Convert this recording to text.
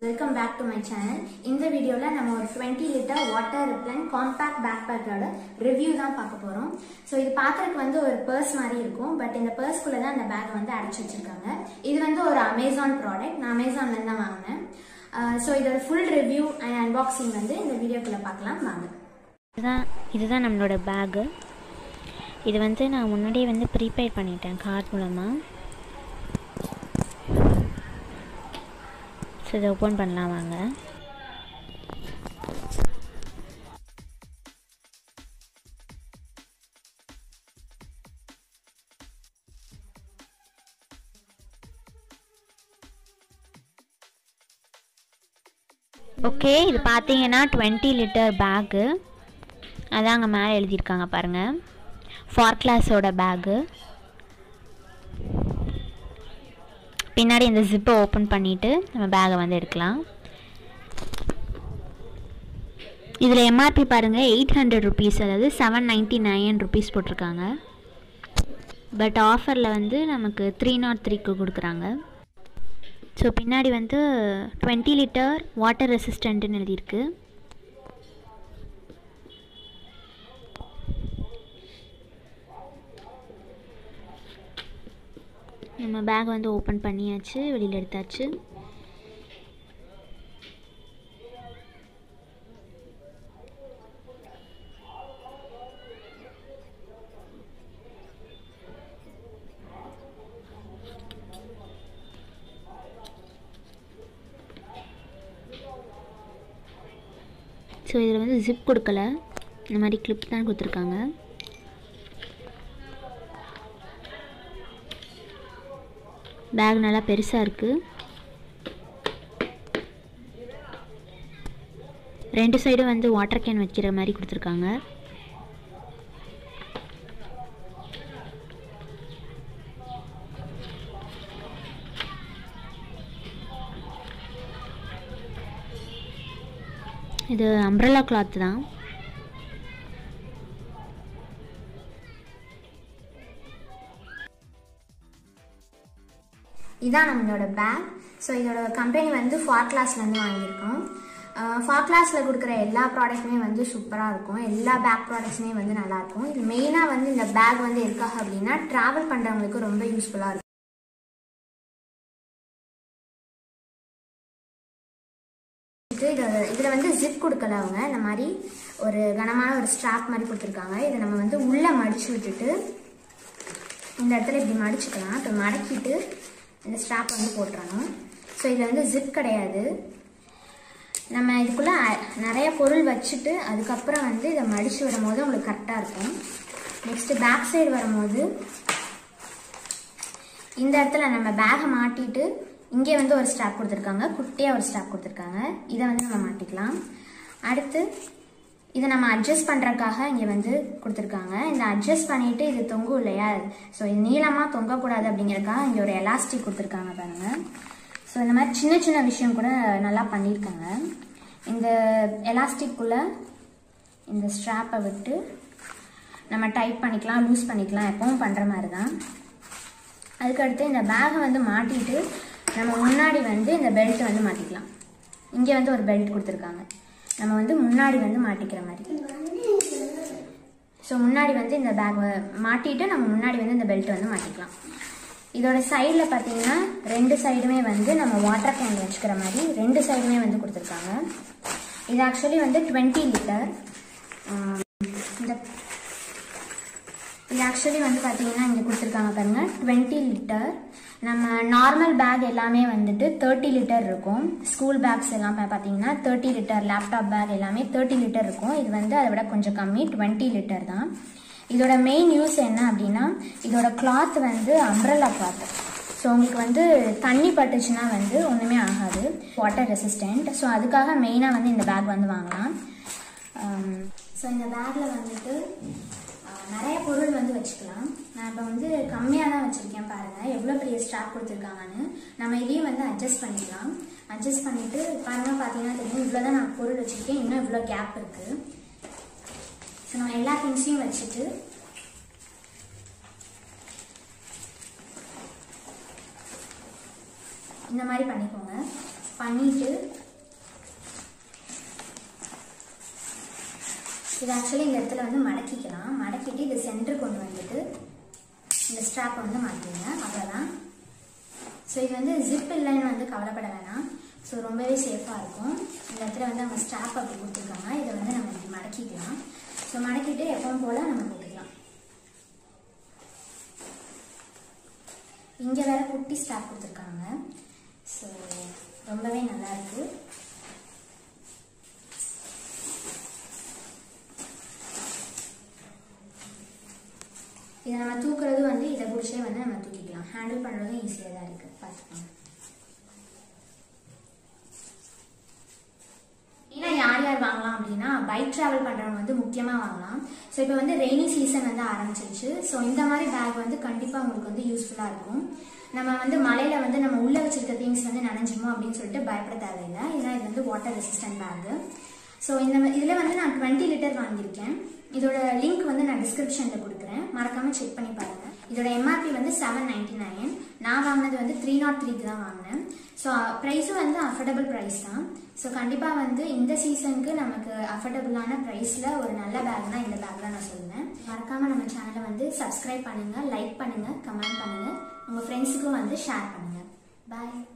welcome back to my channel இந்த வீடியோவில் நம்ம ஒரு டுவெண்ட்டி லிட்டர் வாட்டர் ரிப்ளன் காம்பேக்ட் பேக் பேக்கோட ரிவ்யூ தான் பார்க்க போகிறோம் ஸோ இது பார்க்கறதுக்கு வந்து ஒரு பர்ஸ் மாதிரி இருக்கும் பட் இந்த பர்ஸ்குள்ளே தான் அந்த பேக்கை வந்து அடைச்சி வச்சிருக்காங்க இது வந்து ஒரு அமேசான் ப்ராடக்ட் நான் அமேசான்லேருந்து தான் வாங்கினேன் ஸோ இதோட ஃபுல் ரிவ்யூ அண்ட் அன்பாக்சிங் வந்து இந்த வீடியோக்குள்ளே பார்க்கலாம் வாங்க இதுதான் இதுதான் நம்மளோட பேகு இது வந்து நான் முன்னாடியே வந்து ப்ரீபெய்ட் பண்ணிட்டேன் கார்ட் மூலமாக ஸோ இதை ஓப்பன் பண்ணலாம் வாங்க ஓகே இது பார்த்தீங்கன்னா டுவெண்ட்டி லிட்டர் பேக்கு அதான் அங்கே மேலே எழுதியிருக்காங்க பாருங்கள் ஃபார் கிளாஸோட பேகு பின்னாடி இந்த ஜிப்பை ஓப்பன் பண்ணிவிட்டு நம்ம பேகை வந்து எடுக்கலாம் இதில் எம்ஆர்பி பாருங்கள் எயிட் ஹண்ட்ரட் ருபீஸ் அதாவது செவன் நைன்ட்டி நைன் ருபீஸ் போட்டிருக்காங்க பட் ஆஃபரில் வந்து நமக்கு த்ரீ நாட் த்ரீக்கு கொடுக்குறாங்க ஸோ பின்னாடி வந்து டுவெண்ட்டி லிட்டர் வாட்டர் ரெசிஸ்டண்ட்டுன்னு எழுதியிருக்கு நம்ம பேக் வந்து ஓப்பன் பண்ணியாச்சு வெளியில் எடுத்தாச்சு ஸோ இதில் வந்து ஜிப் கொடுக்கல இந்த மாதிரி கிளிப் தான் கொடுத்துருக்காங்க பேக் நல்லா பெருசாக இருக்குது ரெண்டு சைடும் வந்து வாட்டர் கேன் வைக்கிற மாதிரி கொடுத்துருக்காங்க இது அம்ப்ரல்லா கிளாத் தான் இதான் நம்மளோட பேக் ஸோ இதோட கம்பெனி வந்து ஃபார் கிளாஸ்லேருந்து வாங்கியிருக்கோம் ஃபார் கிளாஸில் கொடுக்குற எல்லா ப்ராடக்ட்டுமே வந்து சூப்பராக இருக்கும் எல்லா பேக் ப்ராடக்ட்ஸுமே வந்து நல்லாயிருக்கும் இது மெயினாக வந்து இந்த பேக் வந்து எதுக்காக அப்படின்னா ட்ராவல் பண்ணுறவங்களுக்கு ரொம்ப யூஸ்ஃபுல்லாக இருக்கும் இதில் வந்து ஜிப் கொடுக்கல அவங்க இந்த மாதிரி ஒரு கனமான ஒரு ஸ்ட்ராப் மாதிரி கொடுத்துருக்காங்க இதை நம்ம வந்து உள்ளே மடிச்சு விட்டுட்டு இந்த இடத்துல இப்படி மடிச்சுக்கலாம் இப்போ மடக்கிட்டு இந்த ஸ்ட்ராப் வந்து போட்டுறணும் ஸோ இதில் வந்து ஜிப் கிடையாது நம்ம இதுக்குள்ளே நிறைய பொருள் வச்சுட்டு அதுக்கப்புறம் வந்து இதை மடித்து வரும்போது உங்களுக்கு கரெக்டாக இருக்கும் நெக்ஸ்ட்டு பேக் சைடு வரும்போது இந்த இடத்துல நம்ம பேகை மாட்டிட்டு இங்கே வந்து ஒரு ஸ்டாப் கொடுத்துருக்காங்க குட்டியாக ஒரு ஸ்டாப் கொடுத்துருக்காங்க இதை வந்து நம்ம மாட்டிக்கலாம் அடுத்து இதை நம்ம அட்ஜஸ்ட் பண்ணுறக்காக இங்கே வந்து கொடுத்துருக்காங்க இந்த அட்ஜஸ்ட் பண்ணிவிட்டு இது தொங்கும் இல்லையா ஸோ இது நீளமாக தொங்கக்கூடாது அப்படிங்கிறதுக்காக இங்கே ஒரு எலாஸ்டிக் கொடுத்துருக்காங்க பாருங்கள் ஸோ இந்த மாதிரி சின்ன சின்ன விஷயம் கூட நல்லா பண்ணியிருக்காங்க இந்த எலாஸ்டிக்குள்ளே இந்த ஸ்ட்ராப்பை விட்டு நம்ம டைட் பண்ணிக்கலாம் லூஸ் பண்ணிக்கலாம் எப்பவும் பண்ணுற மாதிரி தான் அதுக்கடுத்து இந்த பேகை வந்து மாட்டிட்டு நம்ம முன்னாடி வந்து இந்த பெல்ட் வந்து மாட்டிக்கலாம் இங்கே வந்து ஒரு பெல்ட் கொடுத்துருக்காங்க நம்ம வந்து முன்னாடி வந்து மாட்டிக்கிற மாதிரி ஸோ முன்னாடி வந்து இந்த பேக் மாட்டிட்டு நம்ம முன்னாடி வந்து இந்த பெல்ட் வந்து மாட்டிக்கலாம் இதோட சைடில் பார்த்தீங்கன்னா ரெண்டு சைடுமே வந்து நம்ம வாட்டர் கேன் வச்சுக்கிற மாதிரி ரெண்டு சைடுமே வந்து கொடுத்துருக்காங்க இது ஆக்சுவலி வந்து டுவெண்ட்டி லிட்டர் இந்த இது ஆக்சுவலி வந்து பார்த்தீங்கன்னா இங்கே கொடுத்துருக்காங்க பாருங்க டுவெண்ட்டி லிட்டர் நம்ம நார்மல் பேக் எல்லாமே வந்துட்டு தேர்ட்டி லிட்டர் இருக்கும் ஸ்கூல் பேக்ஸ் எல்லாம் பார்த்தீங்கன்னா தேர்ட்டி லிட்டர் லேப்டாப் பேக் எல்லாமே தேர்ட்டி லிட்டர் இருக்கும் இது வந்து அதை விட கொஞ்சம் கம்மி டுவெண்ட்டி லிட்டர் தான் இதோட மெயின் யூஸ் என்ன அப்படின்னா இதோட கிளாத் வந்து அம்ப்ரல்லா கிளாத் ஸோ உங்களுக்கு வந்து தண்ணி பட்டுச்சுன்னா வந்து ஒன்றுமே ஆகாது வாட்டர் ரெசிஸ்டண்ட் ஸோ அதுக்காக மெயினாக வந்து இந்த பேக் வந்து வாங்கலாம் ஸோ இந்த பேக்கில் வந்துட்டு நிறைய பொருள் வந்து வச்சுக்கலாம் நான் இப்போ வந்து கம்மியாக தான் வச்சுருக்கேன் பாருங்கள் எவ்வளோ பெரிய ஸ்டாக் கொடுத்துருக்காங்கன்னு நம்ம இதையும் வந்து அட்ஜஸ்ட் பண்ணிக்கலாம் அட்ஜஸ்ட் பண்ணிவிட்டு பாருங்கள் பார்த்தீங்கன்னா தெரியும் இவ்வளோ தான் நான் பொருள் வச்சுருக்கேன் இன்னும் இவ்வளோ கேப் இருக்குது ஸோ நம்ம எல்லா திங்ஸையும் வச்சுட்டு இந்த மாதிரி பண்ணிக்கோங்க பண்ணிட்டு இது ஆக்சுவலி இந்த இடத்துல வந்து மடக்கிக்கலாம் மடக்கிட்டு இது சென்டர் கொண்டு வந்துட்டு இந்த ஸ்ட்ராப்பை வந்து மாற்றிடுங்க அவ்வளோதான் ஸோ இது வந்து ஜிப் இல்லைன்னு வந்து கவலைப்பட வேணாம் ஸோ ரொம்பவே சேஃபாக இருக்கும் இந்த இடத்துல வந்து அவங்க ஸ்ட்ராப் அப்படி கொடுத்துருக்காங்க இதை வந்து நம்ம இப்படி மடக்கிக்கலாம் ஸோ மடக்கிட்டு எப்பவும் போல் நம்ம போட்டுக்கலாம் இங்கே வேற குட்டி ஸ்ட்ராப் கொடுத்துருக்காங்க ஸோ ரொம்பவே நல்லா இருக்கு இதை நம்ம தூக்குறது வந்து இதை பிடிச்சே வந்து நம்ம தூக்கிக்கலாம் ஹேண்டில் பண்ணுறதும் ஈஸியாக தான் இருக்குது பார்த்துக்கோங்க ஏன்னா யார் யார் வாங்கலாம் அப்படின்னா பைக் ட்ராவல் பண்ணுறவங்க வந்து முக்கியமாக வாங்கலாம் ஸோ இப்போ வந்து ரெய்னி சீசன் வந்து ஆரம்பிச்சிருச்சு ஸோ இந்த மாதிரி பேக் வந்து கண்டிப்பாக உங்களுக்கு வந்து யூஸ்ஃபுல்லாக இருக்கும் நம்ம வந்து மலையில் வந்து நம்ம உள்ளே வச்சிருக்க திங்ஸ் வந்து நனைஞ்சுமோ அப்படின்னு சொல்லிட்டு பயப்பட தேவையில்லை ஏன்னா இது வந்து வாட்டர் ரெசிஸ்டன்ட் பேக்கு ஸோ இந்த இதில் வந்து நான் டுவெண்ட்டி லிட்டர் வாங்கியிருக்கேன் இதோட லிங்க் வந்து நான் டிஸ்கிரிப்ஷனில் கொடுக்குறேன் மறக்காமல் செக் பண்ணி பாருங்கள் இதோட எம்ஆர்பி வந்து செவன் நைன்டி நைன் நான் வாங்கினது வந்து த்ரீ நாட் த்ரீக்கு தான் வாங்கினேன் ஸோ ப்ரைஸும் வந்து அஃபோர்டபுள் ப்ரைஸ் தான் ஸோ கண்டிப்பாக வந்து இந்த சீசனுக்கு நமக்கு அஃபோர்டபுளான ப்ரைஸில் ஒரு நல்ல பேக் தான் இந்த பேக் தான் நான் சொல்லுவேன் மறக்காமல் நம்ம சேனலை வந்து சப்ஸ்கிரைப் பண்ணுங்கள் லைக் பண்ணுங்கள் கமெண்ட் பண்ணுங்கள் உங்கள் ஃப்ரெண்ட்ஸுக்கும் வந்து ஷேர் பண்ணுங்கள் பாய்